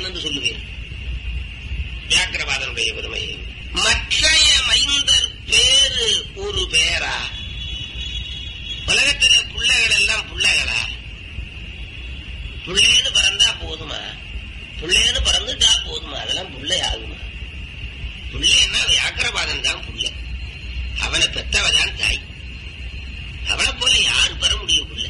என்னென்று சொல்லுவேன் வியாக்கிரவாதனுடைய பெருமை மற்றைய மைந்தர் பேரு ஒரு பேரா உலகத்துல பிள்ளைகள் எல்லாம் பிள்ளைகளா பிள்ளைன்னு பிறந்தா போதுமா பிள்ளைன்னு பிறந்துட்டா போதுமா அதெல்லாம் பிள்ளை ஆகுமா பிள்ளைன்னா வியாக்கிரவாதன் தான் பிள்ளை அவனை பெற்றவதான் தாய் அவனை போல யார் பெற முடியும் பிள்ளை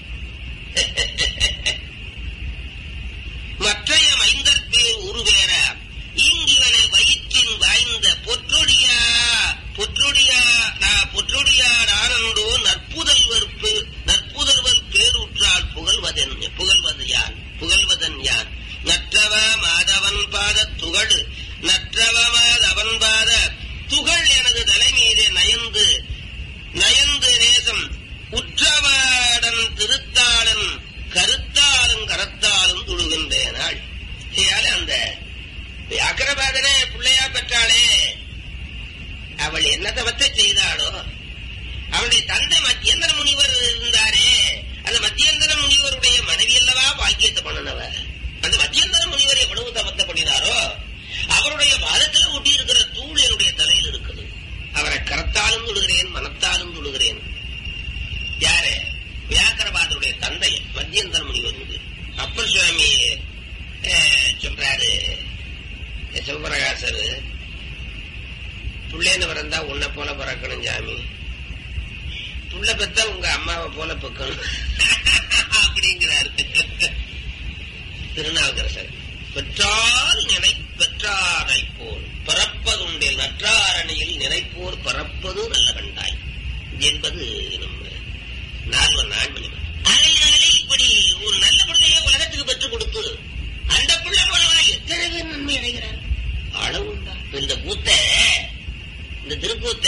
மற்றைய மைந்தர் பேர் உருவேற இங்கிவனை வயிற்றின் வாய்ந்த பொற்றொடியா பொற்றொடியா நா- பொற்றொடியார் ஆனந்தோ நற்புதல்வர் பே- நற்புதல்வர் பேருற்றால் புகழ்வதன் புகழ்வது யான் புகழ்வதன் யான் நற்றவ மாதவன் பாத துகள் நற்றவ மாதவன் பாத துகள் எனது தலை மீதே நயந்து நயந்து நேசம் உற்றவாடன் திருத்தாளன் கருத்தாலும் கரத்தாலும் துழுகின்றேனாள் ஆகையால அந்த அக்கரபாதனை பிள்ளையா பெற்றாளே அவள் என்ன தவத்தை செய்தாளோ அவளுடைய தந்தை மத்தியந்தர முனிவர் இருந்தாரே அந்த மத்தியந்தர முனிவருடைய மனைவி அல்லவா பாக்கியத்தை பண்ணினவர் அந்த மத்தியந்தர முனிவர் எவ்வளவு தவத்தை பண்ணினாரோ அவருடைய பாதத்துல ஒட்டி இருக்கிற தூள் என்னுடைய தலையில் இருக்குது அவரை கரத்தாலும் தொழுகிறேன் மனத்தாலும் தொழுகிறேன் யாரு வியாக்கரபாதருடைய தந்தை மத்தியந்தர முனிவர் மீது அப்பர் சுவாமி அஹ், சொல்றாரு சிவபிரகாசர் புள்ளேன்னு பிறந்தா உன்னை போல பிறக்கணும் சாமி புள்ள பெத்தா உங்க அம்மாவை போல பெக்கணும் அப்படிங்கிறாரு திருநாவுக்கரசர் பெற்றால் நினை பெற்றாரை போல் பிறப்பதுண்டில் நற்றாரணியில் நினைப்போர் பறப்பது நல்ல கண்டாய் என்பது நம்ம நால்வன் நான்மணி அதனாலே இப்படி ஒரு நல்ல பிள்ளையை உலகத்துக்கு பெற்றுக் கொடுத்து அந்த பிள்ளை மூலமா எத்தனை பேர் நன்மை அடைகிறார் அளவு உண்டா இப்ப இந்த கூத்த இந்த திருக்கூத்த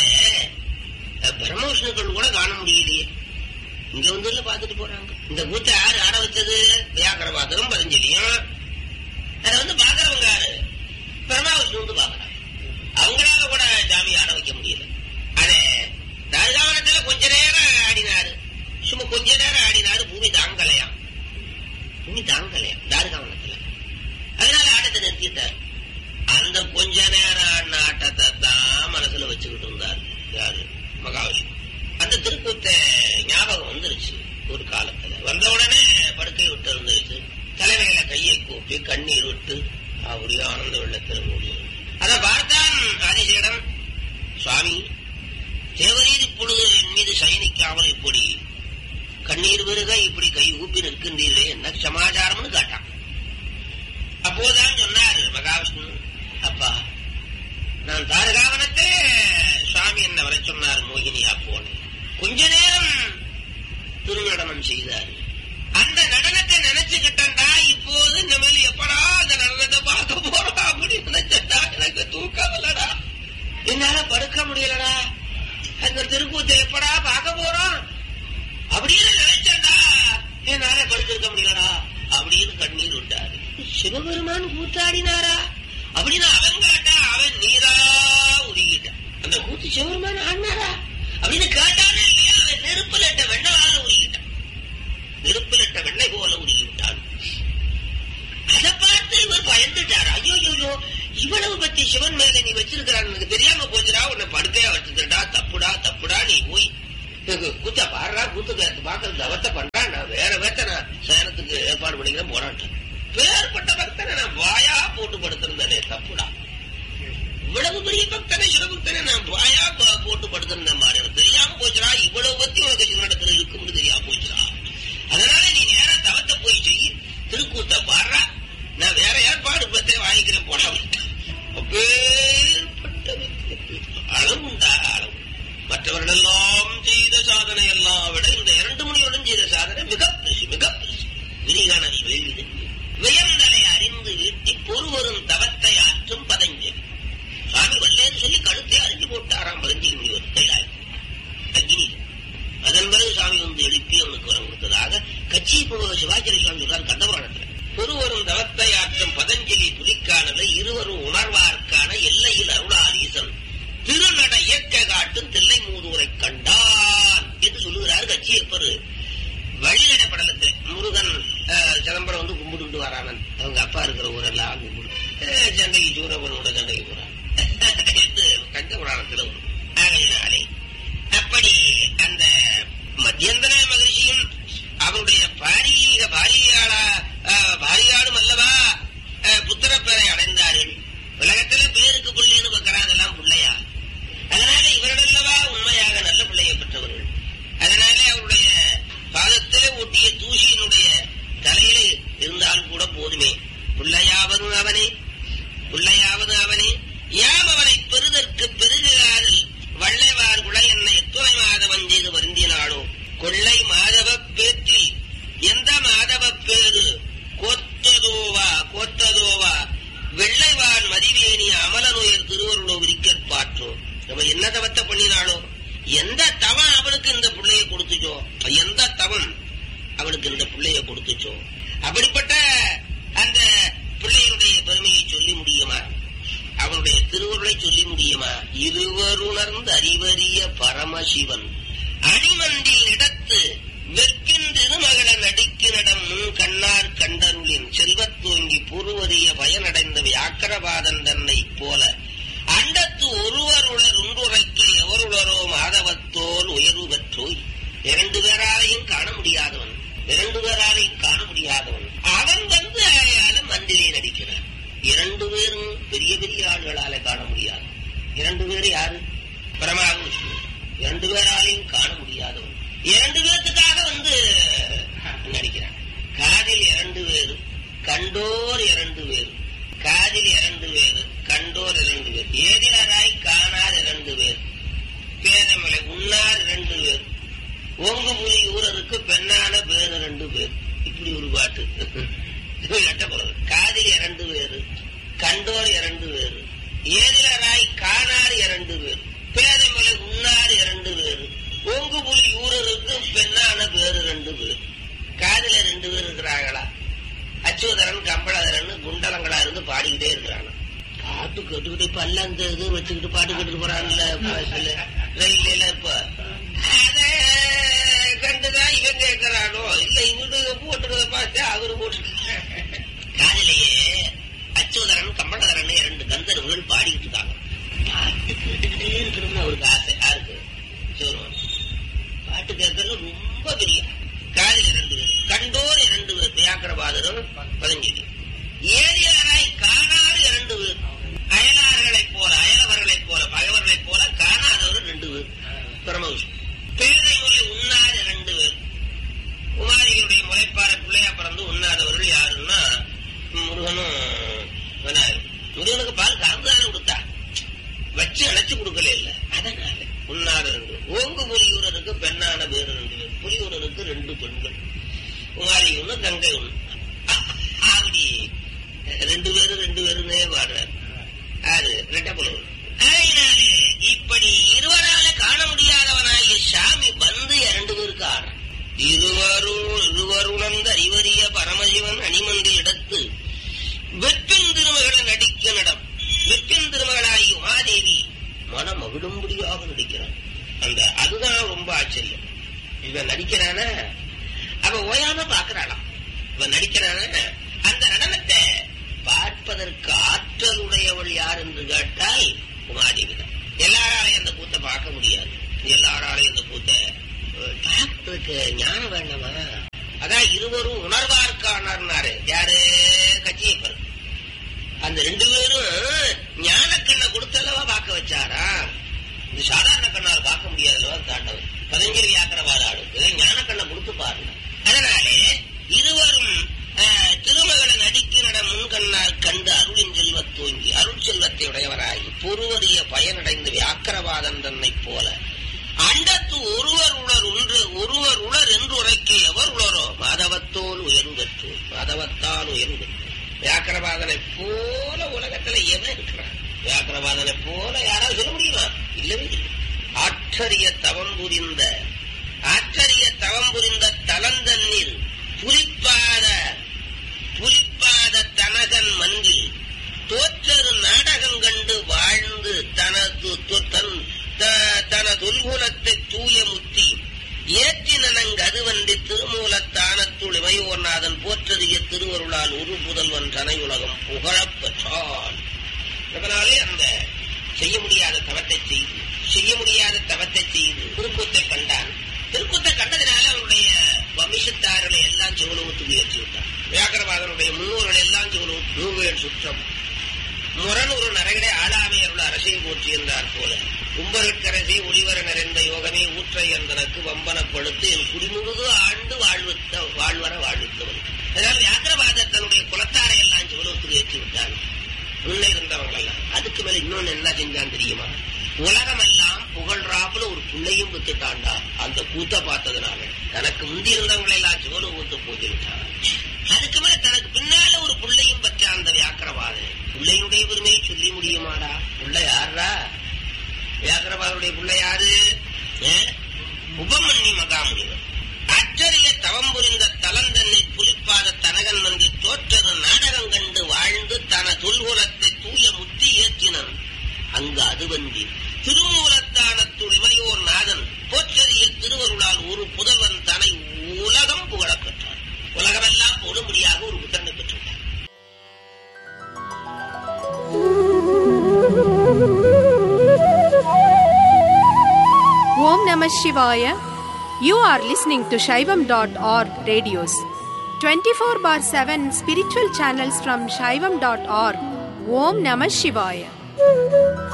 அஹ், பிரம்மவிஷ்ணுக்கள் கூட காண முடியலையே இங்க வந்து பாத்துட்டு போறாங்க இந்த கூத்த யாரு ஆட வச்சது வியாக்கரபாத்திரம் பதஞ்சலியும் அதை வந்து பாக்குறவங்க யாரு பிரம்மாவிஷ்ணு வந்து பாக்குறாங்க அவங்களால கூட சாமி ஆட வைக்க முடியல அதே தாழ்காவனத்துல கொஞ்ச நேரம் ஆடினாரு சும்மா கொஞ்ச நேரம் ஆடினாரு பூமி தாங்கலையாம் பூமி தாங்கலையாம் தாழ்காவனத்துல அதனால ஆட்டத்தை நிறுத்திட்டார் அந்த கொஞ்ச நேரம் ஆடின ஆட்டத்தை தான் மனசுல வச்சுக்கிட்டு இருந்தார் யாரு மகாவிஷ்ணு அந்த திருக்கூத்த ஞாபகம் வந்துருச்சு ஒரு காலத்துல வந்த உடனே படுக்கை விட்டு இருந்துருச்சு தலைமையில கையை கூப்பி கண்ணீர் விட்டு அப்படியே ஆனந்த வெள்ளத்தில் மூடியும் அதை பார்த்தான் ஆதிசேடன் சுவாமி தேவரீர் இப்பொழுது என் மீது சயனிக்காமல் இப்படி கண்ணீர் விருக இப்படி கை ஊப்பி நிற்கின்றீர்களே என்ன சமாச்சாரம்னு கேட்டான் அப்போதான் சொன்னார் மகாவிஷ்ணு அப்பா நான் தாரகாவனத்தை சுவாமி என்ன வர சொன்னார் மோகினியா போனேன் கொஞ்ச நேரம் திருநடனம் செய்தார் அந்த நடனத்தை நினைச்சுக்கிட்டா இப்போது இந்த மேல எப்படா அந்த நடனத்தை பார்க்க போறோம் அப்படின்னு நினைச்சா எனக்கு தூக்கம் இல்லடா என்னால படுக்க முடியலடா அந்த திருக்கூத்தை எப்படா பார்க்க போறோம் அப்படின்னு நினைச்சா என்னால படுத்திருக்க முடியலடா அப்படின்னு கண்ணீர் விட்டாரு சிவபெருமான் கூத்தாடினாரா அப்படின்னு அவன் கேட்டா அவன் நீரா உருகிட்டான் அந்த கூத்து சிவபெருமான் ஆடினாரா அப்படின்னு கேட்டானே இல்லையா அவன் நெருப்புல இட்ட வெண்ணவால உருகிட்டான் நெருப்புல இட்ட வெண்ணெய் போல உருகி விட்டான் அதை பார்த்து இவர் பயந்துட்டார் ஐயோ ஐயோ இவ்வளவு பத்தி சிவன் மேல நீ வச்சிருக்கிறான் எனக்கு தெரியாம போச்சுடா உன்னை படுக்கையா வச்சிருக்கா தப்புடா தப்புடா நீ போய் கூத்த பாடுறா கூத்து பாக்குறது தவத்தை பண்றான் நான் வேற வேத்த நான் சேனத்துக்கு ஏற்பாடு பண்ணிக்கிறேன் போறான்ட்டு பேர்பட்ட பக்தனை நான் வாயா போட்டு படுத்திருந்தேனே தப்புடா இவ்வளவு பெரிய பக்தனை சிவபக்தனை நான் வாயா ப- போட்டு படுத்திருந்தேன் பாரு எனக்கு தெரியாம போச்சுடா இவ்வளவு பத்தி உனக்கு சிவனிடத்துல இருக்கும்னு தெரியாம போச்சுடா அதனால நீ நேரா தவத்தை போய் செய் திருக்கூத்த பாடுறா நான் வேற ஏற்பாடு பத்தே வாங்கிக்கிறேன் போட அப்பேற்பட்ட வித்தை. அளவுண்டா அளவு மற்றவர்களெல்லாம் செய்த சாதனை எல்லாம் விட இந்த இரண்டு மணியுடன் செய்த சாதனை மிக பெருசு மிக பெருசு விரிகானல் வேள்வி வியந்தலை அறிந்து வீட்டி பொறுவரும் தவத்தை ஆற்றும் பதஞ்சலி சுவாமி வல்லேன்னு சொல்லி கழுத்தை அரிஞ்சு போட்டாராம் பதஞ்சலி முனிவர் கைலாயம் அக்னி அதன் பிறகு சாமி வந்து எழுப்பி அவனுக்கு வரம் கொடுத்ததாக கட்சி சிவாச்சாரிய சுவாமி சொல்றார் கந்தபுராணத்துல பொறுவரும் அப்பா இருக்கிற ஊரெல்லாம் கும்பிடு அஹ் சண்டைக்கு சூரபனோட சண்டைக்கு போறான் என்று கந்த புராணத்துல வரும் ஆகையினாலே அப்படி அந்த மத்தியந்தர மகிழ்ச்சியும் அவருடைய பாரீக பாரியாளா பாரியாளும் அல்லவா அஹ், புத்திரப்பேரை அடைந்தார்கள் உலகத்துல பேருக்கு பிள்ளைன்னு பார்க்கறான் அதெல்லாம் பிள்ளையா அதனால இவர்களல்லவா உண்மையாக நல்ல பிள்ளையை பெற்றவர்கள் அதனால அவருடைய பாதத்திலே ஒட்டிய தூசியினுடைய தலையில இருந்தால் கூட போதுமே பிள்ளையாவது அவனே பிள்ளையாவது அவனே யாம் அவனை பெறுதற்கு பெருகாதல் வள்ளைவார் குளை என்னை எத்துணை மாதவன் செய்து வருந்தினாளோ கொள்ளை மாதவ பேற்றில் எந்த மாதவ பேரு கோத்ததோவா கோத்ததோவா வெள்ளைவான் மதிவேணி அமலனுயர் திருவருளோ விரிக்கற் பாற்றோ நம்ம என்ன தவத்தை பண்ணினாளோ எந்த தவம் அவளுக்கு இந்த பிள்ளைய கொடுத்துச்சோ எந்த தவம் அவளுக்கு இந்த பிள்ளைய கொடுத்துச்சோ அப்படிப்பட்ட அந்த பிள்ளையினுடைய பெருமையை சொல்லி முடியுமா அவனுடைய திருவருளை சொல்லி முடியுமா இருவருணர்ந்து அறிவறிய பரமசிவன் அணிமண்டில் இடத்து வெற்பின் திருமகள நடிக்கினிடம் முன் கண்ணார் கண்டருளின் செல்வத்தோங்கி புருவறிய பயனடைந்த வியாக்கரபாதன் தன்னை போல அண்டத்து ஒருவருளர் ஒன்றுரைக்க எவருளரோ மாதவத்தோல் உயர்வு பெற்றோய் இரண்டு பேராலையும் காண முடியாதவன் இரண்டு பேராலையும் காண முடியாதவன் அவன் வந்து அயால மந்திலே நடிக்கிறான் இரண்டு பேரும் பெரிய பெரிய ஆளுகளால காண முடியாது இரண்டு பேர் யாரு பிரமாவும் விஷ்ணு இரண்டு பேராலையும் காண முடியாதவன் இரண்டு பேர்த்துக்காக வந்து நடிக்கிறான் காதில் இரண்டு பேரு கண்டோர் இரண்டு பேரு காதில் இரண்டு பேரு கண்டோர் இரண்டு பேர் ஏதிலராய் காணார் இரண்டு பேர் பேரமலை உண்ணார் இரண்டு பேர் ஓங்கு புலி ஊரருக்கு பெண்ணான பேரு ரெண்டு பேர் இப்படி ஒரு பாட்டு எட்டப்படுது காதில் இரண்டு பேரு கண்டோர் இரண்டு பேரு ஏதிலராய் காணார் இரண்டு பேர் பேரமலை உண்ணார் இரண்டு பேரு ஓங்கு புலி ஊரருக்கு பெண்ணான பேரு ரெண்டு பேர் காதில ரெண்டு பேர் இருக்கிறாங்களா அச்சுதரன் கம்பளதரன் குண்டலங்களா இருந்து பாடிக்கிட்டே இருக்கிறாங்க பாட்டு கேட்டுக்கிட்டு இப்ப எல்லாம் இந்த இது வச்சுக்கிட்டு பாட்டு கேட்டுட்டு போறாங்கல்ல பஸ்ல ரயில்ல எல்லாம் இப்ப அத கண்டுதான் இவன் கேட்கிறானோ இல்ல இவரு போட்டுக்கிறத பார்த்து அவரு போட்டு காதிலேயே அச்சுதரன் கம்பளதரன் இரண்டு கந்தர்வர்கள் பாடிக்கிட்டு இருக்காங்க பாட்டு கேட்டுக்கிட்டே இருக்கணும்னு அவருக்கு ஆசை யாருக்கு சிவருமான் பாட்டு கேட்கறது ரொம்ப பெரிய காதில் இரண்டு பேர் கண்டோர் இரண்டு பேர் வியாக்கரபாதரும் பதஞ்சலி ஏரியாராய் காணாறு இரண்டு பேர் அயலார்களைப் போல அயலவர்களைப் போல பகைவர்களைப் போல காணாதவர் ரெண்டு பேர் பரமவிஷ்ணு பேரை முறை உண்ணார் இரண்டு பேர் குமாரிகளுடைய முளைப்பாறை பிள்ளையா பிறந்து உண்ணாதவர்கள் யாருன்னா முருகனும் விநாயகர் முருகனுக்கு பால் கலந்து தானே கொடுத்தா வச்சு அணைச்சு கொடுக்கல இல்ல அதனால உண்ணாறு ரெண்டு ஓங்கு புலியூரருக்கு பெண்ணான பேர் ரெண்டு பேர் புலியூரருக்கு ரெண்டு பெண்கள் குமாரி ஒண்ணு கங்கை ஒண்ணு அப்படி ரெண்டு பேரும் ரெண்டு பேருன்னே பாடுறாரு ஆறு ரெட்ட புலவர் அதனாலே இப்படி இருவரால காண முடியாதவனாகிய சாமி வந்து இரண்டு பேருக்கு ஆடுறான் இருவரும் இருவருணர்ந்த அறிவறிய பரமசிவன் அணிமந்தில் இடத்து வெப்பின் திருமகளை நடிக்க நடம் வெப்பின் திருமகளாகி உமாதேவி மனம் மகிழும்படியாக நடிக்கிறான் அந்த அதுதான் ரொம்ப ஆச்சரியம் இவன் நடிக்கிறான அவ ஓயாம பாக்குறாளாம் இவன் நடிக்கிறான அந்த நடனத்தை பார்ப்பதற்கு ஆற்றல் உடையவள் யார் என்று கேட்டால் உமாதேவி தான் எல்லாராலையும் அந்த கூத்தை பார்க்க முடியாது எல்லாராலையும் அந்த கூத்தை அஹ், பார்ப்பதற்கு ஞானம் வேண்டாமா அதான் இருவரும் உணர்வார்க்கானாரு யாரு கச்சியப்பர் அந்த ரெண்டு பேரும் ஞான கண்ணை கொடுத்தல்லவா பார்க்க வச்சாரா இது சாதாரண கண்ணால் பார்க்க முடியாதல்லவா தாண்டவர் பதஞ்சலி வியாக்கரவாத ஆளுக்கு ஞான கண்ணை கொடுத்து பாருங்க அதனாலே இருவரும் ஆஹ், திருமகளை நடிக்கிற முன்கண்ணால் கண்டு அருளின் செல்வத் தூங்கி அருள் செல்வத்தை உடையவராகி பொறுவறிய பயனடைந்து வியாக்கரவாதன் தன்னை போல அண்டத்து ஒருவர் உளர் ஒன்று ஒருவர் உளர் என்று உரைக்க எவர் உளரோ மாதவத்தோல் உயர்வு பெற்று மாதவத்தால் உயர்வு பெற்று வியாக்கரவாதனை போல உலகத்துல எவன் இருக்கிறான் வியாக்கரவாதனை போல யாராவது சொல்ல முடியுமா இல்லவே இல்லை ஆற்றரிய தவம் புரிந்த ஆற்றரிய தவம் புரிந்த தலந்தண்ணீர் புலிப்பாத புலிப்பாத தனகன் மன்றில் தோற்றரு நாடகம் கண்டு வாழ்ந்து தனது தொ- தன் த- தன தொல்குலத்தை தூய முத்தி ஏற்றினங்க அதுவன்றி திருமூலத்தானத்துள் இமையோர்நாதன் போற்றறிய திருவருளால் ஒரு புதல்வன் தனையுரை உலகம் புகழப் பெற்றான் அதனாலே அந்த செய்ய முடியாத தவத்தை செய்து செய்ய முடியாத தவத்தை செய்து திருக்கூத்தை கண்டான் திருக்கூத்தை கண்டதினால அவருடைய வம்சத்தார்களை எல்லாம் சிவலோகத்துக்கு ஏற்றி விட்டான் வியாக்கரவாதனுடைய முன்னோர்கள் எல்லாம் சிவலோகத்து நூவேல் சுற்றம் முரணுறு நரகடை ஆளாமையருள் அரசை போற்றி என்றார் போல கும்பருட்கரசை ஒளிவர நிறைந்த யோகமே ஊற்றை என்றனக்கு வம்பனப்படுத்து என் குடிமுழுது ஆண்டு வாழ்வித்த வாழ்வர வாழ்வித்தவன் அதனால் வியாக்கரவாதர் தன்னுடைய குலத்தாரை எல்லாம் சிவலோகத்துக்கு ஏற்றி விட்டான் முன்ன இருந்தவங்க எல்லாம் அதுக்கு மேல இன்னொன்னு என்ன செஞ்சான் தெரியுமா உலகமெல்லாம் புகழ்றாப்புல ஒரு புள்ளையும் வித்துட்டான்டா அந்த கூத்த பார்த்ததுனால தனக்கு முந்தி இருந்தவங்களை எல்லாம் சிவலோகத்து போட்டிருக்கான் அதுக்கு மேல தனக்கு பின்னால ஒரு புள்ளையும் பெற்ற அந்த வியாக்கரவாதன் பிள்ளையுடைய பெருமையை சொல்லி முடியுமாடா புள்ள யாரா வியாக்கரவாதனுடைய புள்ள யாரு அஹ்? உபமன்னி மகாமுனிவர் அற்றறிய தவம் புரிந்த தலந்தன்னை புலிப்பாத தனகன் வந்து தோற்றது நாடகம் கண்டு வாழ்ந்து தன தொல்குலத்தை தூய முத்தி ஏற்றினன் அங்கு அதுவந்தி திருமூலத்தானத்துள் இமையோர் நாதன் போற்றறிய திருவருளால் ஒரு புதல்வன் தனை உலகம் புகழப் பெற்றார் உலகமெல்லாம் போடும்படியாக ஒரு புத்தனை பெற்றுள்ளார் Om Namah Shivaya. You are listening to Shaivam.org radios. 24 bar 7 spiritual channels from Shaivam.org. Om Namah Shivaya.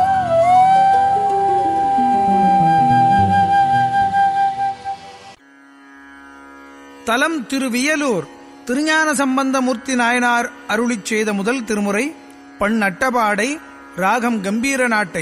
தலம் திருவியலூர் திருஞான சம்பந்தமூர்த்தி நாயனார் அருளிச் செய்த முதல் திருமுறை பண் அட்டபாடை ராகம் கம்பீர நாட்டை